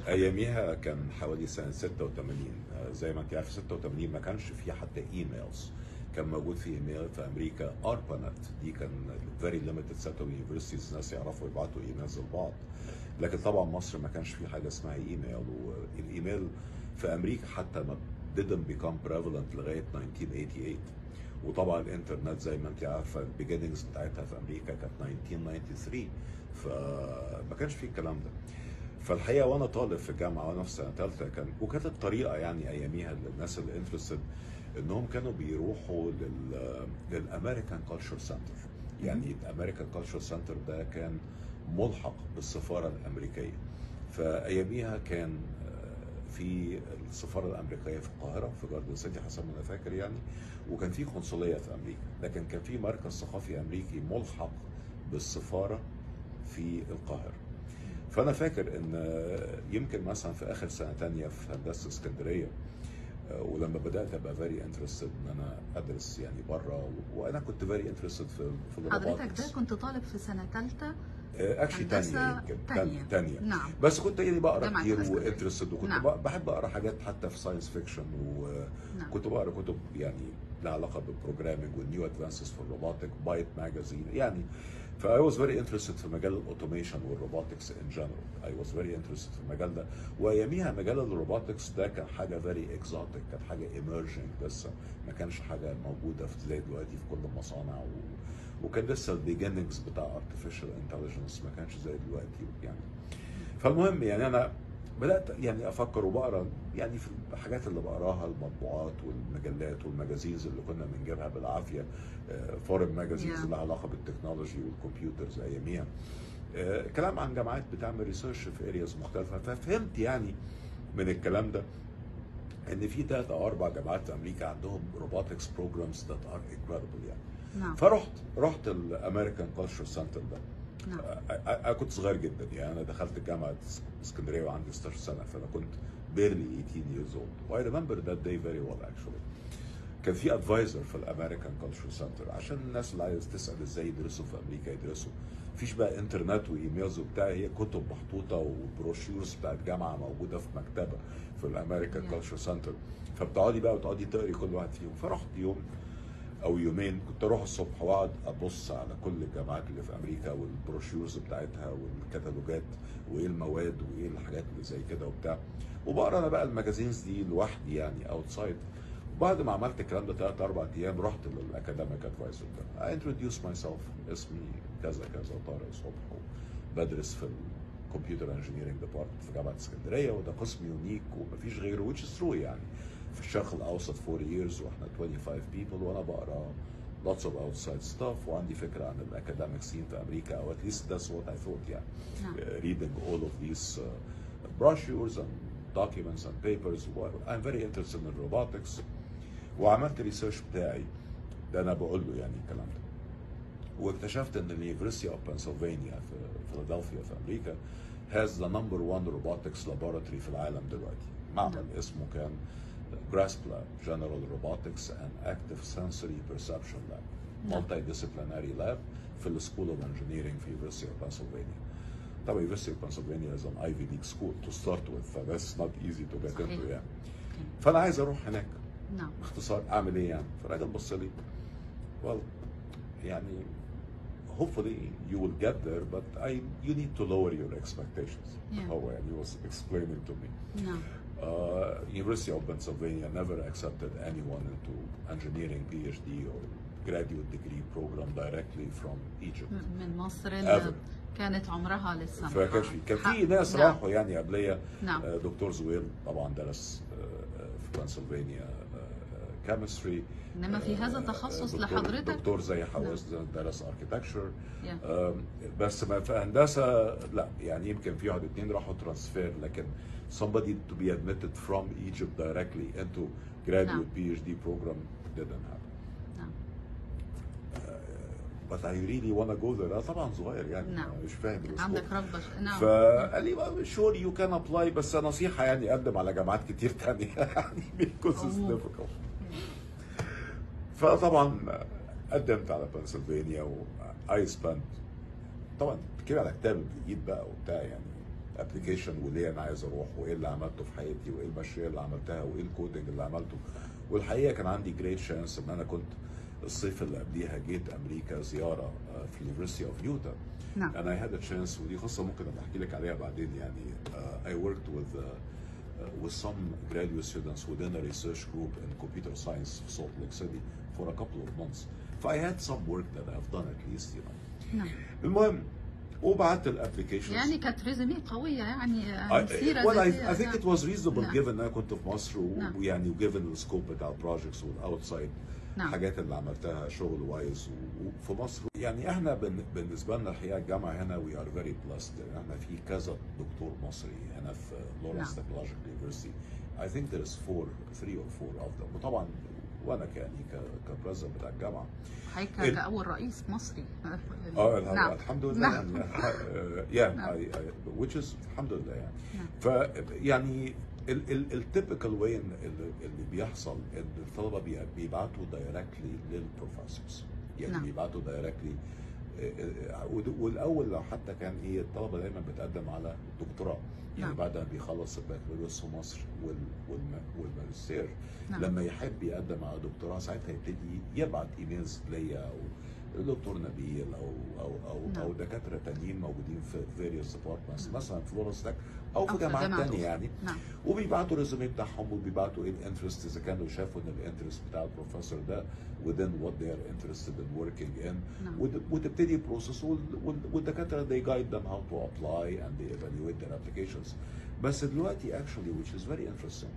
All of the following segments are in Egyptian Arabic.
اياميها كان حوالي سنه 86 آه، زي ما انت عارف 86 ما كانش في حتى ايميلز كان موجود في ايميل في امريكا اربانت دي كان فيري ليميتد سيت اوف يونيفرستيز ناس يعرفوا يبعتوا ايميلز لبعض لكن طبعا مصر ما كانش في حاجه اسمها ايميل والايميل في امريكا حتى ما didn't become prevalent لغايه 1988 وطبعا الانترنت زي ما انت عارفه البيجننجز بتاعتها في امريكا كانت 1993 فما كانش في الكلام ده فالحقيقه وانا طالب في الجامعه وانا في سنه ثالثه كان وكانت الطريقه يعني اياميها للناس اللي انترستد انهم كانوا بيروحوا لل للامريكان كلتشر سنتر يعني الامريكان كلتشر سنتر ده كان ملحق بالسفاره الامريكيه فاياميها كان آه، في السفاره الامريكيه في القاهره في جاردن سيتي حسب ما انا فاكر يعني وكان في قنصليه في امريكا لكن كان في مركز ثقافي امريكي ملحق بالسفاره في القاهره فانا فاكر ان آه، يمكن مثلا في اخر سنه تانية في هندسه اسكندريه آه، ولما بدات ابقى فيري انترستد ان انا ادرس يعني بره وانا كنت فيري انترستد في في حضرتك الروبوتكس ده كنت طالب في سنه ثالثه اكشلي هندسة تانية يمكن تانية. تانية نعم بس كنت يعني بقرا جامعة كتير الإسكندرية. وانترستد وكنت نعم. نعم. بحب اقرا حاجات حتى في ساينس فيكشن نعم وكنت بقرا كتب يعني لها علاقه بالبروجرامينج والنيو ادفانسز في الروبوتك بايت ماجازين يعني ف I was very interested في مجال الاوتوميشن والروبوتكس ان جنرال I was very interested في المجال ده واياميها مجال الروبوتكس ده كان حاجه very exotic كان حاجه emerging لسه ما كانش حاجه موجوده في زي دلوقتي في كل المصانع و... وكان لسه البيجننجز بتاع artificial intelligence ما كانش زي دلوقتي يعني فالمهم يعني انا بدات يعني افكر وبقرا يعني في الحاجات اللي بقراها المطبوعات والمجلات والماجازينز اللي كنا بنجيبها بالعافيه فورن ماجازينز Yeah. اللي لها علاقه بالتكنولوجي والكمبيوترز اياميها آه، كلام عن جامعات بتعمل ريسيرش في ارياز مختلفه ففهمت يعني من الكلام ده ان في ثلاث او اربع جامعات في امريكا عندهم روبوتكس بروجرامز ذات ار انكريدبل يعني نعم فرحت رحت الامريكان كلتشر سنتر ده نعم انا كنت صغير جدا يعني انا دخلت جامعه اسكندريه وعندي 16 سنه فانا كنت barely 18 years old و I remember that day very well actually كان في ادفايزر في الامريكان كلتشر سنتر عشان الناس اللي عايز تسال ازاي يدرسوا في امريكا يدرسوا مفيش بقى انترنت وايميلز وبتاع هي كتب محطوطه وبروشيورز بتاعت جامعه موجوده في مكتبه في الامريكان Yeah. كلتشر سنتر فبتقعدي بقى وتقعدي تقري كل واحد فيهم فرحت يوم او يومين كنت اروح الصبح واقعد ابص على كل الجامعات اللي في امريكا والبروشيورز بتاعتها والكتالوجات وايه المواد وايه الحاجات اللي زي كده وبتاع وبقرا انا بقى الماجازينز دي لوحدي يعني اوتسايد وبعد ما عملت الكلام ده ثلاث اربع ايام رحت للاكاديميك ادفايزر ده I introduced myself اسمي كذا كذا طارق صبح بدرس في الكمبيوتر انجينيرنج ديبارتمنت في جامعه اسكندريه وده قسم يونيك ومفيش غيره which is true يعني في الشرق الاوسط 4 years واحنا 25 people وانا بقرا lots of outside stuff وعندي فكره عن الاكاديميك سين في امريكا او at least that's what I thought يعني نعم uh, reading all of these uh, brochures and documents and papers I'm very interested in robotics وعملت ريسيرش بتاعي ده انا بقول له يعني الكلام ده واكتشفت ان اليونيفرستي اوف بنسلفانيا في فيلادلفيا في امريكا has the number one robotics laboratory في العالم دلوقتي معمل اسمه كان GRASP Lab General Robotics and Active Sensory Perception Lab نعم. multidisciplinary lab في السكول اوف انجينيرنج في University of Pennsylvania طبعا University of Pennsylvania is an Ivy League school to start with ف that's not easy to get صحيح. into يعني فانا عايز اروح هناك نعم باختصار اعمل ايه يعني؟ فالراجل بص لي well يعني hopefully you will get there but I you need to lower your expectations Yeah. هو يعني he was explaining to me نعم uh, University of Pennsylvania never accepted anyone into engineering PhD or graduate degree program directly from Egypt م- من مصر Ever. اللي كانت عمرها لسه فكانش في كان حق. في ناس نعم. راحوا يعني قبليه نعم آه، دكتور زويل طبعا درس آه، آه، في بنسلفانيا كيمستري انما في هذا التخصص لحضرتك دكتور زي حواس درس اركيتكتشر يا. بس ما في هندسه لا يعني يمكن في واحد اتنين راحوا ترانسفير لكن somebody to be admitted from Egypt directly into graduate PhD program didn't happen. نعم But I really want to go there. أنا طبعا صغير يعني نعم. مش فاهم الأسلوب. عندك رغبه ش- نعم فقال لي شور يو كان ابلاي بس نصيحه يعني قدم على جامعات كتير تانية يعني because it's أوه. difficult فطبعا قدمت على بنسلفانيا واي سبند طبعا بتتكلم على كتاب بالايد بقى وبتاع يعني ابلكيشن وليه انا عايز اروح وايه اللي عملته في حياتي وايه المشاريع اللي عملتها وايه الكودنج اللي عملته والحقيقه كان عندي جريت شانس ان انا كنت الصيف اللي قبليها جيت امريكا زياره آه، في اليونيفرستي اوف يوتا نعم and I had a chance ودي قصه ممكن ابقى احكي لك عليها بعدين يعني uh, I worked with uh, uh, with some graduate students within a research group in computer science في Salt Lake City for a couple of months. So I had some work that I've done at least you know. نعم المهم وبعت الابلكيشنز يعني كانت ريزومي قويه يعني I, سيره well, I, ذاتية. I think it was reasonable نعم. given ان انا كنت في مصر و- نعم. ويعني given the scope بتاع البروجكتس والاوتسايد نعم. الحاجات اللي عملتها شغل وايز وفي مصر يعني احنا بن- بالنسبه لنا الحقيقه الجامعه هنا وي ار فيري بلست احنا في كذا دكتور مصري هنا في لورنس نعم. تكنولوجيكال يونيفرستي I think there is four three or four of them وطبعا وانا يعني كبريزنت بتاع الجامعه حضرتك ال- كاول رئيس مصري اه الحمد- نعم الحمد لله نعم. يعني يا نعم. which is الحمد لله يعني نعم. ف يعني التيبكال واي اللي اللي بيحصل ان الطلبه بي- بيبعتوا دايركتلي للبروفيسورز يعني نعم. بيبعتوا دايركتلي والاول لو حتى كان ايه الطلبه دايما بتقدم على دكتوراه يعني نعم. بعد ما بيخلص البكالوريوس في مصر وال- والم- والماجستير نعم. لما يحب يقدم على دكتوراه ساعتها يبتدي يبعت ايميلز ليا او الدكتور نبيل او او او نعم. او دكاتره تانيين موجودين في فيريوس ديبارتمنتس مثلا في فلورنس تك او في أو في جامعات جامعة تانية أخرى. يعني نعم وبيبعتوا الريزومي بتاعهم وبيبعتوا ايه الانترست اذا كانوا شافوا ان الانترست بتاع البروفيسور ده within what they are interested in working in نعم. وت- وتبتدي بروسس والدكاتره they guide them how to apply and they evaluate their applications بس دلوقتي actually which is very interesting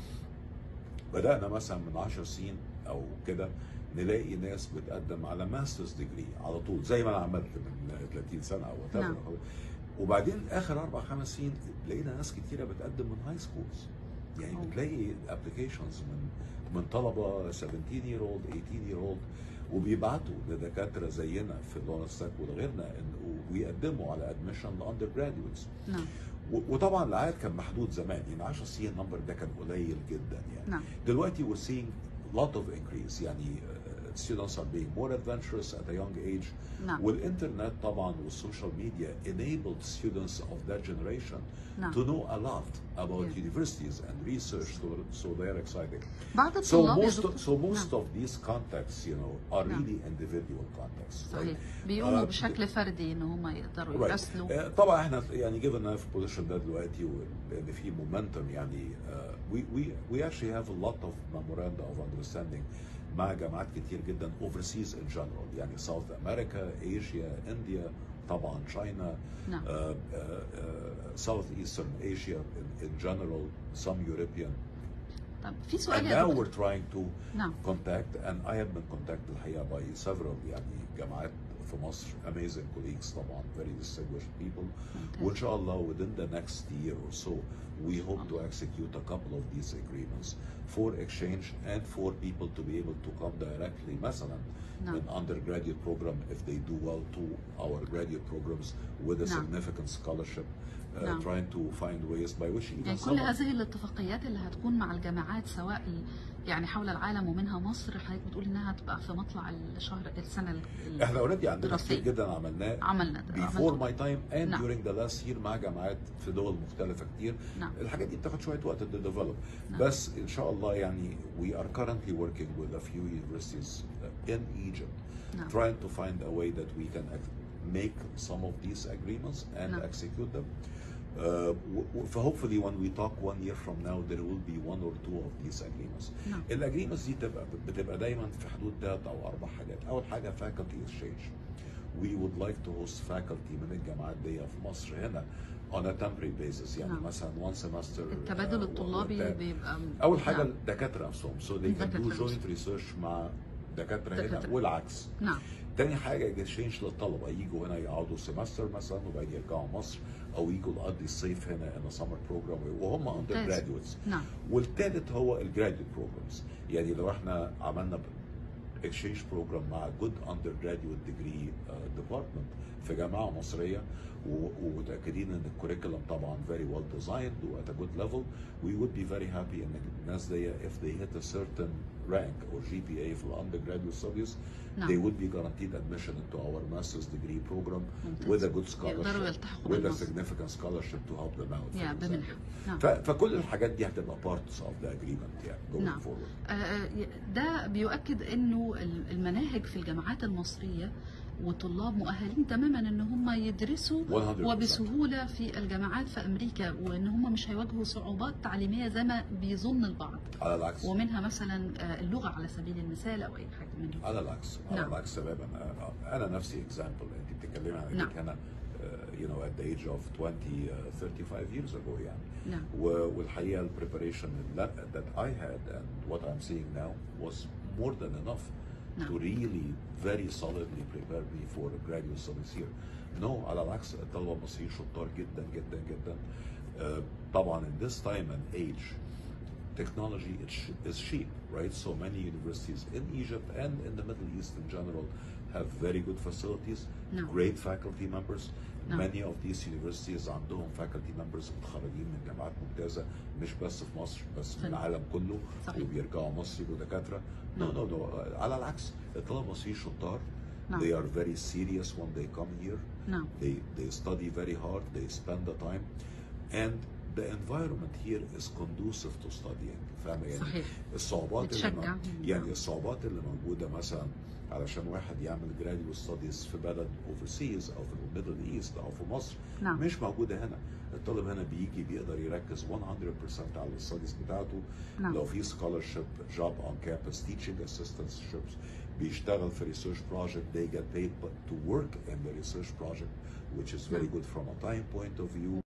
بدأنا مثلا من 10 سنين أو كده نلاقي ناس بتقدم على ماسترز ديجري على طول زي ما أنا عملت من 30 سنة أو whatever. نعم. وبعدين آخر أربع خمس سنين لقينا ناس كتيرة بتقدم من هاي سكولز يعني أوه. بتلاقي ابلكيشنز من من طلبة 17 year old 18 year old وبيبعتوا لدكاترة زينا في لورنس تك ولغيرنا إن- ويقدموا على ادمشن لاندر جراديويتس نعم و- وطبعا العدد كان محدود زمان يعني 10 سنين النمبر ده كان قليل جدا يعني نعم دلوقتي we're seeing lot of increase يعني uh, students are being more adventurous at a young age نعم والانترنت طبعا والسوشيال ميديا enabled students of that generation نعم. to know a lot about Yeah. universities and research so, so they're excited بعض so الطلاب يا most دكتور so most نعم. of these contacts you know are نعم. really individual contacts صحيح بيقوموا آه، بشكل فردي ان هم يقدروا Right. يراسلوا آه، طبعا احنا يعني given انا في البوزيشن ده دلوقتي ولان في مومنتم يعني uh, we we we actually have a lot of memoranda of understanding مع جامعات كتير جدا overseas in general يعني South America, Asia, India طبعا China نعم uh, uh, uh, South Eastern Asia in, in general some European طب في and سؤال يا now دكتور we're trying to نعم contact and I have been contacted الحقيقة by several يعني جامعات في مصر amazing colleagues طبعا very distinguished people وإن ممتاز. شاء الله within the next year or so we hope to execute a couple of these agreements for exchange and for people to be able to come directly مثلا نعم من undergraduate program if they do well to our graduate programs with a نعم. significant scholarship uh, نعم. trying to find ways by which even يعني some كل of- هذه الاتفاقيات اللي هتكون مع الجامعات سواء ال- يعني حول العالم ومنها مصر حضرتك بتقول انها هتبقى في مطلع الشهر السنه ال- ال- احنا اوريدي عندنا دراسية. كتير جدا عملناه عملنا ده before عملنا. my time and نعم. during the last year مع جامعات في دول مختلفة كتير نعم الحاجات دي بتاخد شوية وقت to develop نعم. بس إن شاء الله يعني we are currently working with a few universities in Egypt نعم trying to find a way that we can ex- make some of these agreements and نعم. execute them Uh, w- w- so hopefully when we talk one year from now there will be one or two of these agreements. نعم الاجريمنتس دي بتبقى بتبقى دايما في حدود ثلاث او اربع حاجات اول حاجه فاكولتي اكسشينج we would like to host faculty من الجامعات دي في مصر هنا on a temporary basis يعني نعم. مثلا one semester التبادل uh, الطلابي وبتاع. بيبقى اول حاجه نعم. الدكاتره نفسهم so they can do الدكاترة joint research مع دكاتره هنا دكاترة. والعكس نعم تاني حاجه اكسشينج للطلبه يجوا هنا يقعدوا سيمستر مثلا وبعدين يرجعوا مصر او يجوا يقضي الصيف هنا in a summer program وهم اندر ممتاز. graduates نعم والثالث هو الجراديوت بروجرامز يعني لو احنا عملنا اكسشينج بروجرام مع جود اندر جراديويت ديجري ديبارتمنت في جامعه مصريه و- ومتاكدين ان الكوريكولم طبعا very well designed و at a good level we would be very happy ان الناس دي if they hit a certain rank or GPA في ال undergraduate studies نعم. they would be guaranteed admission into our master's degree program ممتاز. with a good يقدروا scholarship يلتحقوا with a بالمصر. significant scholarship to help them out for يا example. بمنحة نعم ف- فكل الحاجات دي هتبقى parts of the agreement يعني going نعم. forward آه، ده بيؤكد انه المناهج في الجامعات المصريه وطلاب مؤهلين تماما ان هم يدرسوا 100%. وبسهوله في الجامعات في امريكا وان هم مش هيواجهوا صعوبات تعليميه زي ما بيظن البعض على العكس ومنها مثلا آه، اللغه على سبيل المثال او اي حاجه منهم على العكس على نعم. العكس تماما أنا- انا نفسي اكزامبل انت بتتكلمي عن نعم. انك انا uh, you know at the age of 20 uh, 35 years ago يعني نعم و- والحقيقه ال preparation that, that I had and what I'm seeing now was more than enough نعم. to really very solidly prepare me for graduate studies here. No على العكس الطلبه المصريين شطار جدا جدا جدا uh, طبعا in this time and age technology is sh- is cheap, right? So many universities in Egypt and in the Middle East in general have very good facilities, No. great faculty members. No. Many of these universities عندهم faculty members متخرجين من جامعات ممتازة مش بس في مصر بس من في- العالم كله صحيح. وبيرجعوا مصر يبقوا دكاترة. No, No. no, no. على العكس الطلبة المصريين شطار. No. They are very serious when they come here. نعم They they study very hard. They spend the time, and the environment here is conducive to studying. فاهمة يعني؟ صحيح. الصعوبات اللي بتشجع. مو- يعني الصعوبات اللي موجودة مثلا علشان واحد يعمل graduate studies في بلد overseas او في الميدل ايست او في مصر نعم. مش موجودة هنا. الطالب هنا بيجي بيقدر يركز 100% على الستاديز بتاعته نعم. لو في scholarship job on campus teaching assistantships بيشتغل في research project they get paid but to work in the research project which is very نعم. good from a time point of view